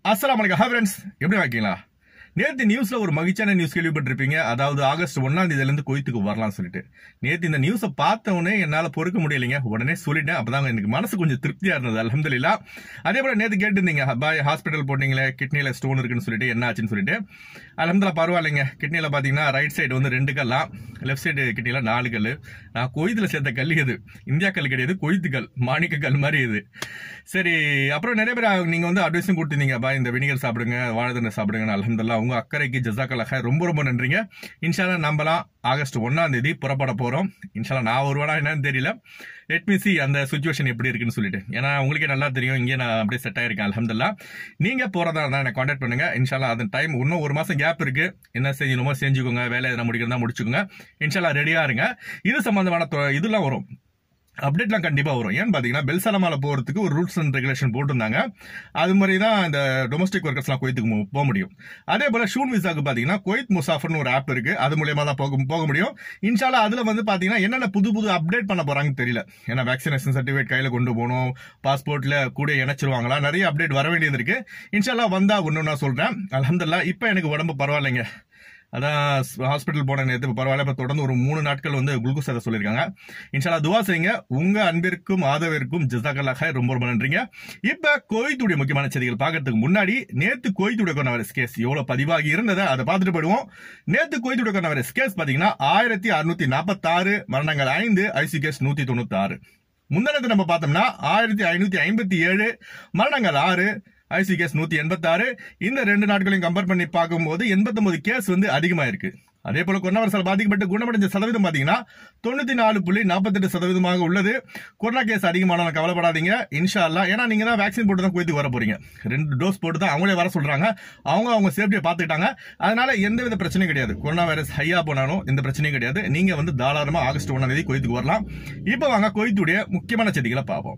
அஸ்ஸலாமு அலைக்கும் hi friends எப்படி இருக்கீங்களா நேற்று நியூஸ்ல ஒரு மகிழ்ச்சியான நியூஸ் கேள்விப்பட்டிருப்பீங்க அதாவது ஆகஸ்ட் ஒன்னாம் தேதியில இருந்து கொய்த்துக்கு வரலாம்னு சொல்லிட்டு நேற்று இந்த நியூஸை பார்த்த உடனே என்னால பொறுக்க முடியலைங்க உடனே சொல்லிட்டேன் அப்பதான் எனக்கு மனசு கொஞ்சம் திருப்தியா இருந்தது அலமதுல்லா அதே போல நேற்று கேட்டிருந்தீங்க பாய் ஹாஸ்பிட்டல் போட்டீங்களே கிட்னில ஸ்டோன் இருக்குன்னு சொல்லிட்டு என்ன ஆச்சுன்னு சொல்லிட்டு அலமதுல்லா பரவாயில்லைங்க கிட்னில பாத்தீங்கன்னா ரைட் சைடு வந்து ரெண்டு கல்லா லெஃப்ட் சைடு கிட்னில நாலு கல் நான் கொய்த்துல சேர்த்த கல் இது இந்தியா கல் கிடையாது கொய்த்து கல் மாணிக்க கல் மாதிரி இது சரி அப்புறம் நிறைய பேர் நீங்க வந்து அட்வைஸும் கொடுத்துருந்தீங்க பா இந்த வினிகர் சாப்பிடுங்க வாழைத்தண்டை சாப்பிடுங்க அலமதுல்லா உங்க அக்கறைக்கு ஜசாக்கலாக ரொம்ப ரொம்ப நன்றிங்க இன்ஷால்லா நம்பலாம் ஆகஸ்ட் ஒன்னாம் தேதி புறப்பட போறோம் இன்ஷால்லா நான் வருவானா என்னன்னு தெரியல லெட் மீ சி அந்த சுச்சுவேஷன் எப்படி இருக்குன்னு சொல்லிட்டு ஏன்னா உங்களுக்கே நல்லா தெரியும் இங்கே நான் அப்படியே செட் ஆயிருக்கேன் அலமதுல்லா நீங்க போறதா இருந்தா எனக்கு கான்டாக்ட் பண்ணுங்க இன்ஷால்லா அந்த டைம் இன்னும் ஒரு மாசம் கேப் இருக்கு என்ன செஞ்சணுமோ செஞ்சுக்கோங்க வேலை எதனா முடிக்கிறதா முடிச்சுக்கோங்க இன்ஷால்லா ரெடியா இருங்க இது சம்பந்தமான தொ- இதெல்லாம் வரும் அப்டேட்லாம் கண்டிப்பா வரும் ஏன்னு பாத்தீங்கன்னா பெல்சலமால போறதுக்கு ஒரு ரூல்ஸ் அண்ட் ரெகுலேஷன் போட்டிருந்தாங்க அது மாதிரி தான் இந்த டொமஸ்டிக் ஒர்க்கர்ஸ்லாம் குவைத்துக்கு மு- போக முடியும் அதே போல ஷூன் விசாக்கு பாத்தீங்கன்னா குவைத் முசாஃபர்னு ஒரு ஆப் இருக்கு அது மூலியமா தான் போக போக முடியும் இன்ஷால்லா அதுல வந்து பாத்தீங்கன்னா என்னென்ன புது புது அப்டேட் பண்ண போறாங்கன்னு தெரியல ஏன்னா வேக்சினேஷன் சர்டிஃபிகேட் கையில கொண்டு போகணும் பாஸ்போர்ட்ல கூட இணைச்சிருவாங்களா நிறைய அப்டேட் வர வேண்டியது இருக்கு இன்ஷால்லா வந்தா ஒன்னு நான் சொல்றேன் அலமதுல்லா இப்போ எனக்கு உடம்பு பரவாயில்லைங்க அதான் ஹாஸ்பிட்டல் போன நேரத்து இப்ப பரவாயில்ல இப்போ தொடர்ந்து ஒரு மூணு நாட்கள் வந்து குளுக்கோஸ் அதை சொல்லியிருக்காங்க இன்ஷால்லா துவா செய்யுங்க உங்க அன்பிற்கும் ஆதரவிற்கும் ஜிசாக்கல்லாக ரொம்ப ரொம்ப நன்றிங்க இப்ப கோயத்துடைய முக்கியமான செய்திகள் பார்க்கறதுக்கு முன்னாடி நேத்து கோயத்துடைய கொரோனா வைரஸ் கேஸ் எவ்வளவு பதிவாகி இருந்ததை அதை பார்த்துட்டு போயிடுவோம் நேத்து கோயத்துடைய கொரோனா வைரஸ் கேஸ் பாத்தீங்கன்னா ஆயிரத்தி அறுநூத்தி நாற்பத்தாறு மரணங்கள் ஐந்து ஐசி கேஸ் நூத்தி தொண்ணூத்தி ஆறு முந்தினத்தை நம்ம பார்த்தோம்னா ஆயிரத்தி ஐநூத்தி ஐம்பத்தி ஏழு மரணங்கள் ஆறு ஐசி கேஸ் நூத்தி எண்பத்தாறு இந்த ரெண்டு நாட்களையும் கம்பேர் பண்ணி பார்க்கும்போது 89 கேஸ் வந்து அதிகமா இருக்கு அதே போல கொரோனா வைரஸால் பாதிக்கப்பட்டு குணமடைஞ்ச சதவீதம் பாத்தீங்கன்னா தொண்ணூத்தி நாலு புள்ளி நாற்பத்தெட்டு சதவீதமாக உள்ளது கொரோனா கேஸ் அதிகமான கவலைப்படாதீங்க இன்ஷா அல்லாஹ் ஏன்னா நீங்க தான் வேக்சின் போட்டு தான் கோயத்துக்கு வர போறீங்க ரெண்டு டோஸ் போட்டு தான் அவங்களே வர சொல்றாங்க அவங்க அவங்க சேஃப்டியை பார்த்துக்கிட்டாங்க அதனால எந்தவித பிரச்சனையும் கிடையாது கொரோனா வைரஸ் ஹையா போனாலும் எந்த பிரச்சனையும் கிடையாது நீங்க வந்து தாராளமா ஆகஸ்ட் ஒன்னாம் தேதி கோயத்துக்கு வரலாம் இப்போ வாங்க கோயத்துடைய முக்கியமான செய்திகளை பார்ப்போம்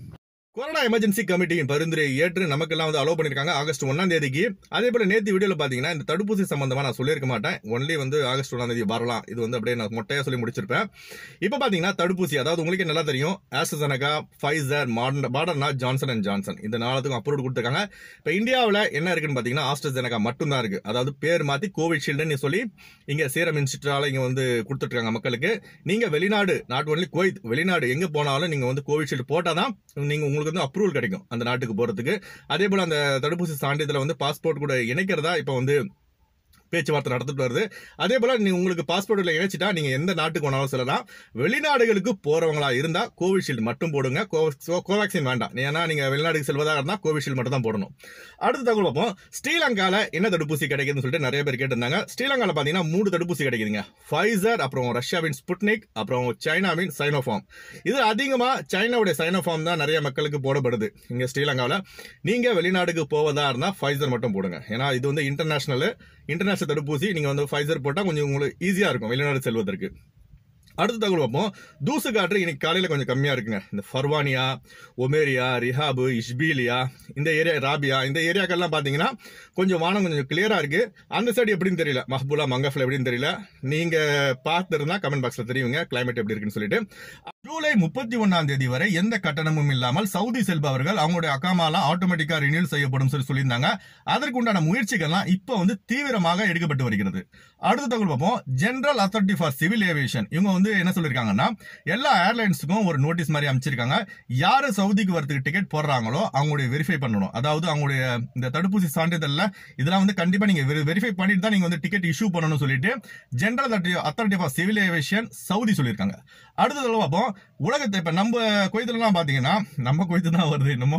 கொரோனா எமர்ஜென்சி கமிட்டியின் பரிந்துரையை ஏற்று நமக்கெல்லாம் வந்து அலோவ் பண்ணிருக்காங்க ஆகஸ்ட் ஒன்னாம் தேதிக்கு அதே போல நேத்து வீடியோல பாத்தீங்கன்னா இந்த தடுப்பூசி சம்பந்தமா நான் சொல்லியிருக்க மாட்டேன் ஒன்லி வந்து ஆகஸ்ட் ஒன்னாம் தேதி வரலாம் இது வந்து அப்படியே நான் மொட்டையா சொல்லி முடிச்சிருப்பேன் இப்ப பாத்தீங்கன்னா தடுப்பூசி அதாவது உங்களுக்கே நல்லா தெரியும் AstraZeneca Pfizer Moderna Johnson and Johnson இந்த நாளத்துக்கும் அப்ரூவ் கொடுத்துருக்காங்க இப்ப இந்தியாவுல என்ன இருக்குன்னு பாத்தீங்கன்னா ஆஸ்ட்ரசனகா மட்டும் தான் இருக்கு அதாவது பேர் மாத்தி கோவிஷீல்டுன்னு சொல்லி இங்க சீரம் இன்ஸ்டியூட்டால இங்க வந்து கொடுத்துட்டு இருக்காங்க மக்களுக்கு நீங்க வெளிநாடு நாட் ஒன்லி குவைத் வெளிநாடு எங்க போனாலும் நீங்க வந்து கோவிஷீல்டு போட்டாதான் நீங்க உங்களுக்கு வந்து அப்ரூவல் கிடைக்கும் அந்த நாட்டுக்கு போறதுக்கு அதே போல அந்த தடுப்பூசி சான்றிதழை வந்து பாஸ்போர்ட் கூட இணைக்கிறதா இப்போ வந்து பேச்சுவார்த்தை நடத்திட்டு வருது அதே போல நீங்க உங்களுக்கு பாஸ்போர்ட்ல இணைச்சிட்டா நீங்க எந்த நாட்டுக்கு வேணாலும் செல்லலாம் வெளிநாடுகளுக்கு போறவங்களா இருந்தா கோவிஷீல்டு மட்டும் போடுங்க கோ- கோவேக்சின் வேண்டாம் ஏன்னா நீங்க வெளிநாடுக்கு செல்வதாக இருந்தா கோவிஷீல்டு மட்டும் தான் போடணும் அடுத்த தகவல் பார்ப்போம் ஸ்ரீலங்கால என்ன தடுப்பூசி கிடைக்குதுன்னு சொல்லிட்டு நிறைய பேர் கேட்டிருந்தாங்க ஸ்ரீலங்கால பாத்தீங்கன்னா மூணு தடுப்பூசி கிடைக்குதுங்க ஃபைசர் அப்புறம் ரஷ்யாவின் ஸ்புட்னிக் அப்புறம் சைனாவின் சைனோஃபார்ம் இது அதிகமா சைனாவுடைய சைனோஃபார்ம் தான் நிறைய மக்களுக்கு போடப்படுது இங்க ஸ்ரீலங்காவில் நீங்க வெளிநாடுக்கு போவதா இருந்தா ஃபைசர் மட்டும் போடுங்க ஏன்னா இது வந்து இன்டர்நேஷனல் இன்டர்நேஷனல் தடுப்பூசி நீங்க வந்து ஃபைசர் போட்டா கொஞ்சம் உங்களுக்கு ஈஸியா இருக்கும் வெளிநாடு செல்வதற்கு அடுத்த தகவல் பார்ப்போம் தூசு காற்று இன்னைக்கு காலையில கொஞ்சம் கம்மியா இருக்குங்க இந்த ஃபர்வானியா ஒமேரியா ரிஹாபு இஷ்பீலியா இந்த ஏரியா ராபியா இந்த ஏரியாக்கள்லாம் பாத்தீங்கன்னா கொஞ்சம் வானம் கொஞ்சம் கிளியரா இருக்கு அந்த சைடு எப்படின்னு தெரியல மஹ்பூலா மங்கஃபில் எப்படின்னு தெரியல நீங்க பார்த்துருந்தா கமெண்ட் பாக்ஸ்ல தெரியுங்க கிளைமேட் எப்படி இருக்குன்னு சொல்லிட்டு ஜூலை முப்பத்தி ஒன்னாம் தேதி வரை எந்த கட்டணமும் இல்லாமல் சவுதி செல்பவர்கள் அவங்களுடைய அக்காமாலாம் ஆட்டோமேட்டிக்கா ரினியூல் செய்யப்படும் சொல்லி சொல்லியிருந்தாங்க அதற்குண்டான முயற்சிகள்லாம் இப்போ வந்து தீவிரமாக எடுக்கப்பட்டு வருகிறது அடுத்த தகவல் பார்ப்போம் general authority for civil aviation இவங்க வந்து என்ன சொல்லிருக்காங்கன்னா எல்லா ஏர்லைன்ஸுக்கும் ஒரு நோட்டீஸ் மாதிரி அமைச்சிருக்காங்க யாரு சவுதிக்கு வரதுக்கு டிக்கெட் போடுறாங்களோ அவங்களுடைய வெரிஃபை பண்ணணும் அதாவது அவங்களுடைய இந்த தடுப்பூசி சான்றிதழ்ல இதெல்லாம் வந்து கண்டிப்பா நீங்க வெரிஃபை பண்ணிட்டு தான் நீங்க வந்து டிக்கெட் இஷ்யூ பண்ணணும்னு சொல்லிட்டு general authority for civil aviation Saudi சொல்லியிருக்காங்க அடுத்த தடவை பார்ப்போம் உலகத்தை இப்ப நம்ம கோயத்துலலாம் பாத்தீங்கன்னா நம்ம கோயத்து தான் வருது என்னமோ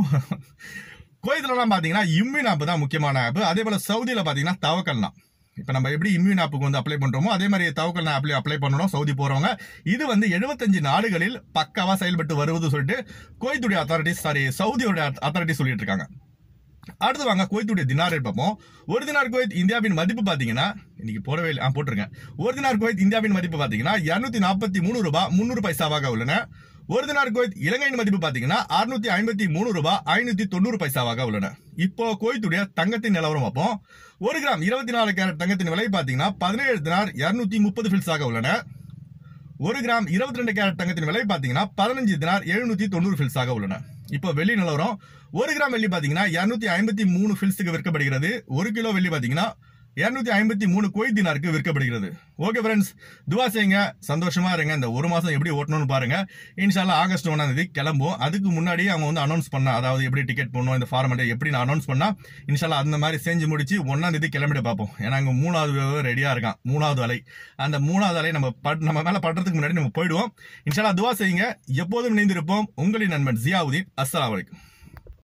கோயத்துலலாம் பாத்தீங்கன்னா இம்யூன் ஆப் தான் முக்கியமான ஆப் அதே போல சவுதியில பாத்தீங்கன்னா தவக்கல்னா இப்ப நம்ம எப்படி இம்யூன் ஆப்புக்கு வந்து அப்ளை பண்றோமோ அதே மாதிரி தவக்கல் ஆப்லயும் அப்ளை பண்ணணும் சவுதி போறவங்க இது வந்து 75 நாடுகளில் பக்காவா செயல்பட்டு வருவது சொல்லிட்டு கோயத்துடைய அத்தாரிட்டிஸ் சாரி சவுதியோட அத்தாரிட்டி சொல்லிட்டு இருக்காங்க அடுத்து வாங்க குவைத்துடைய தினார் ரேட் பார்ப்போம் ஒரு தினார் குவைத் இந்தியாவின் மதிப்பு பாத்தீங்கன்னா இன்னைக்கு போடவே இல்லை ஆ, போட்டிருக்கேன் ஒரு தினார் குவைத் இந்தியாவின் மதிப்பு பாத்தீங்கன்னா இருநூத்தி நாற்பத்தி மூணு ரூபாய் முன்னூறு பைசாவாக உள்ளன ஒரு தினார் குவைத் இலங்கையின் மதிப்பு பாத்தீங்கன்னா அறுநூத்தி ஐம்பத்தி மூணு ரூபாய் ஐநூத்தி தொண்ணூறு பைசாவாக உள்ளன இப்போ குவைத்துடைய தங்கத்தின் நிலவரம் பார்ப்போம் ஒரு கிராம் இருபத்தி நாலு கேரட் தங்கத்தின் விலை பாத்தீங்கன்னா பதினேழு தினார் இருநூத்தி முப்பது ஃபில்ஸாக உள்ளன ஒரு கிராம் இருபத்தி ரெண்டு கேரட் தங்கத்தின் விலை பாத்தீங்கன்னா பதினஞ்சு தினார் எழுநூத்தி தொண்ணூறு ஃபில்ஸாக உள்ளன இப்போ வெள்ளி நிலவரம் ஒரு கிராம் வெள்ளி பாத்தீங்கன்னா இருநூத்தி ஐம்பத்தி மூணு ஃபில்ஸுக்கு விற்கப்படுகிறது ஒரு கிலோ வெள்ளி பாத்தீங்கன்னா இருநூத்தி ஐம்பத்தி மூணு கோய் தினாருக்கு விற்கப்படுகிறது ஓகே ஃப்ரெண்ட்ஸ் துவா செய்யுங்க சந்தோஷமா இருங்க இந்த ஒரு மாசம் எப்படி ஓட்டணும்னு பாருங்க இன்ஷால்லா ஆகஸ்ட் ஒன்னாம் தேதி கிளம்பும் அதுக்கு முன்னாடியே அவங்க வந்து அனௌன்ஸ் பண்ணா அதாவது எப்படி டிக்கெட் போடணும் இந்த ஃபார்மெட்டை எப்படி நான் அனௌன்ஸ் பண்ணா இன்ஷால்லா அந்த மாதிரி செஞ்சு முடிச்சு ஒன்னாம் தேதி கிளம்பிட பார்ப்போம் ஏன்னா அங்க மூணாவது ரெடியா இருக்கான் மூணாவது அலை அந்த மூணாவது அலை நம்ம பட்- நம்ம மேல படுறதுக்கு முன்னாடி நம்ம போயிடுவோம் இன்ஷால்லா துவா செய்யுங்க எப்போதும் இணைந்திருப்போம் உங்களின் நண்பன் ஜியாவுதீன் அஸ்ஸலாமு அலைக்கும்